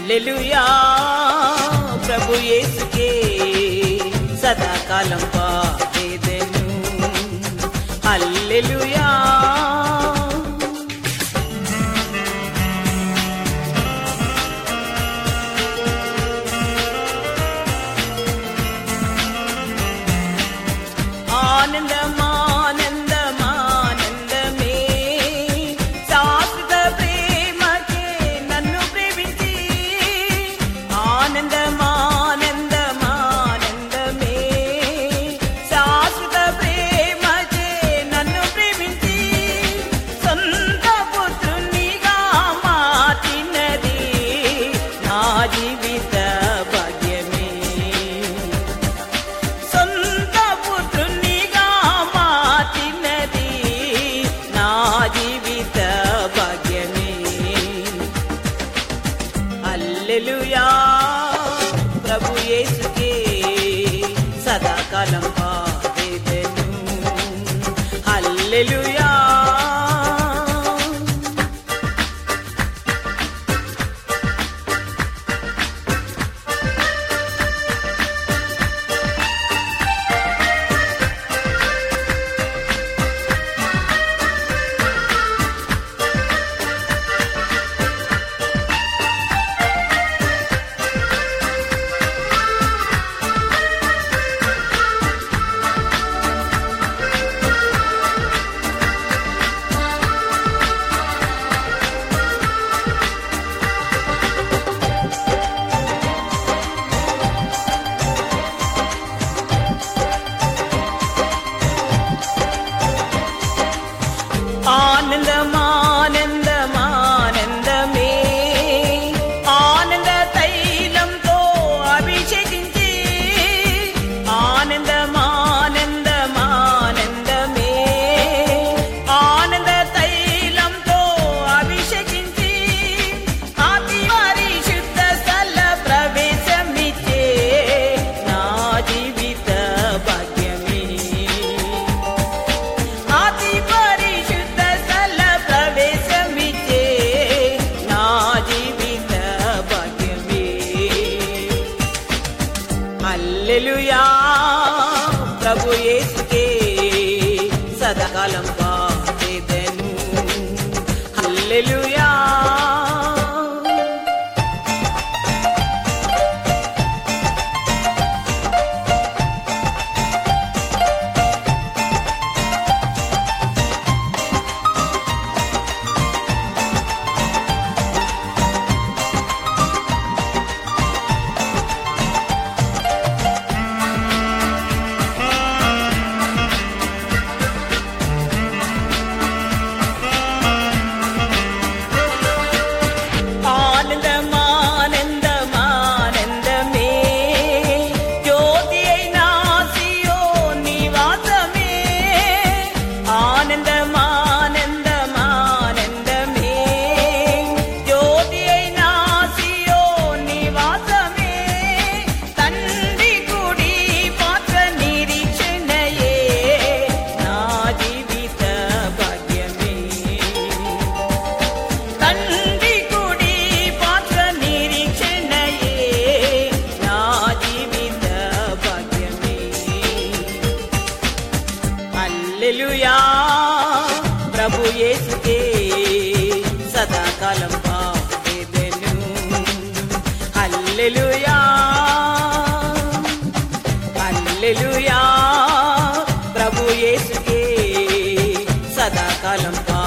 హల్లెలూయా ప్రభు యేసుకే సదాకాలం పాడేదెను హల్లెలూయా ఆనందమానందమానందమే శాశ్వత ప్రేమకే నన్ను ప్రేమించి ఆనందమానందమానందమే శాశ్వత ప్రేమకే నన్ను ప్రేమించి సొంత పుత్రునిగా మార్చినది నా జీవిత భాగ్యమే సొంత పుత్రునిగా మార్చినది నా జీవిత భాగ్యమే హల్లెలూయా ప్రభు యేసుకే సదాకాలం పాడేదెను హల్లెలూయా ఆనందమానందమానందమే ఆనంద తైలంతో అభిషేకించి ఆనందమానందమానందమే ఆనంద తైలంతో అభిషేకించి అతి పరిశుద్ధ స్థల ప్రవేశమిచ్చే నా జీవిత భాగ్యమే అతి పరిశుద్ధ స్థల ప్రవేశమిచ్చే నా జీవిత భాగ్యమే హల్లెలూయా ప్రభు యేసుకే సదాకాలం పాడేదెను హల్లెలూయా ఆనందమానందమానందమే జ్యోతి అయినా సియో నివాసమే ఆనందమానందమానందమే జ్యోతి అయినా సియో నివాసమే తండ్రి గుడి పాత్ర నిరీక్షణయే నా జీవిత భాగ్యమే తండ్రి కుడి పాత్ర నిరీక్షణయే నా జీవిత భాగ్యమే హల్లెలూయా ప్రభు యేసుకే సదాకాలం పాడేదెను హల్లెలూయా హల్లెలూయా ప్రభు యేసుకే సదాకాలం పా